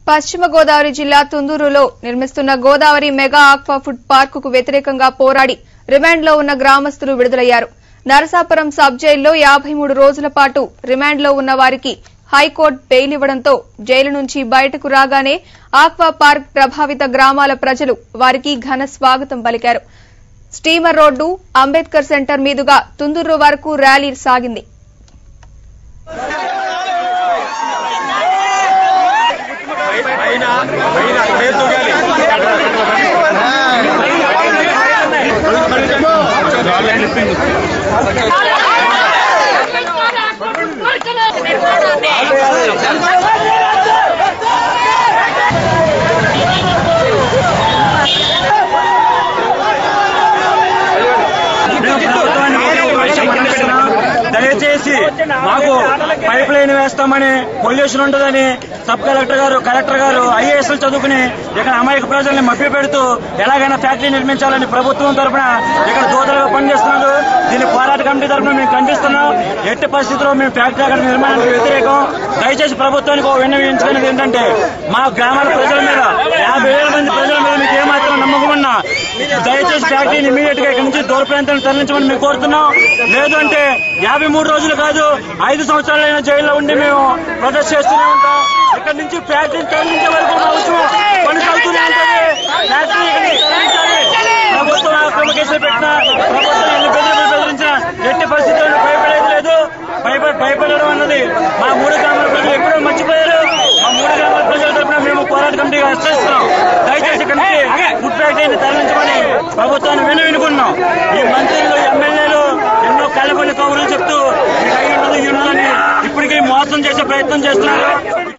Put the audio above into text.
పశ్చిమ గోదావరి జిల్లా తుందూరులో నిర్మిస్తున్న గోదావరి మెగా ఆక్వా ఫుడ్ పార్కుకు వ్యతిరేకంగా పోరాడి రిమాండ్లో ఉన్న గ్రామస్తులు విడుదలయ్యారు నరసాపురం సబ్ జైల్లో యాభై మూడు రోజుల పాటు రిమాండ్లో ఉన్న వారికి హైకోర్టు బెయిల్ ఇవ్వడంతో జైలు నుంచి బయటకు రాగానే ఆక్వా పార్క్ ప్రభావిత గ్రామాల ప్రజలు వారికి ఘన స్వాగతం పలికారు స్టీమర్ రోడ్డు అంబేద్కర్ సెంటర్ మీదుగా తుందూరు వరకు ర్యాలీ సాగింది పైన పైన పేరు తొగాలి దయచేసి మాకు పైప్ లైన్ వేస్తామని పొల్యూషన్ ఉంటుందని సబ్ కలెక్టర్ గారు కలెక్టర్ గారు ఐఏఎస్ చదువుకుని ఇక్కడ అమాయక ప్రజల్ని మభ్య పెడుతూ ఎలాగైనా ఫ్యాక్టరీ నిర్మించాలని ప్రభుత్వం తరఫున ఇక్కడ దూతలుగా పనిచేస్తున్నారు దీని పోరాట కమిటీ తరఫున మేము ఖండిస్తున్నాం ఎట్టి పరిస్థితుల్లో మేము ఫ్యాక్టరీ అక్కడ నిర్మాణానికి వ్యతిరేకం దయచేసి ప్రభుత్వానికి ఒక విన్నవించుకునేది ఏంటంటే మా గ్రామాల ప్రజల మీద యాభై వేల మంది ప్రజల మీద మీకు ఏమాత్రం నమ్మకం ఉన్నా దయచేసి ఫ్యాక్టరీని ఇమీడియట్ గా ఇక్కడ నుంచి దూర ప్రాంతానికి తరలించమని మేము కోరుతున్నాం లేదు అంటే యాభై మూడు రోజులు కాదు ఐదు సంవత్సరాలైన జైల్లో ఉండి మేము ప్రొటెస్ట్ చేస్తూనే ఉంటాం ఇక్కడ నుంచి ఫ్యాక్టరీని తరలించే వరకు మా ఉద్యమం కొనసాగుతూనే ఉంటుంది ఫ్యాక్టరీ ఇక్కడ నుంచి తరలించాలి ప్రభుత్వం అక్రమ కేసులు పెట్టినా ప్రభుత్వం ఎన్ని బెదిరింపులు బెదిరించినా ఎట్టి పరిస్థితుల్లో భయపడేది లేదు భయపడ భయపడడం అన్నది మా మూడు గ్రామాల ప్రజలు ఎప్పుడూ మర్చిపోయారు మా మూడు గ్రామాల ప్రజల తరఫున మేము పోరాట కమిటీగా హెచ్చరిస్తున్నాం దయచేసి ఇక్కడ నుంచి ఫుడ్ ఫ్యాక్టరీని తరలించమని ప్రభుత్వాన్ని విని వినుకున్నాం ఈ మంత్రులు ఎమ్మెల్యేలు ఎన్నో కళ్ళకొల్లి కబుర్లు చెప్తూ మీకు అయి ఉండదు ఈ ఉండదని ఇప్పటికీ మోసం చేసే ప్రయత్నం చేస్తున్నారు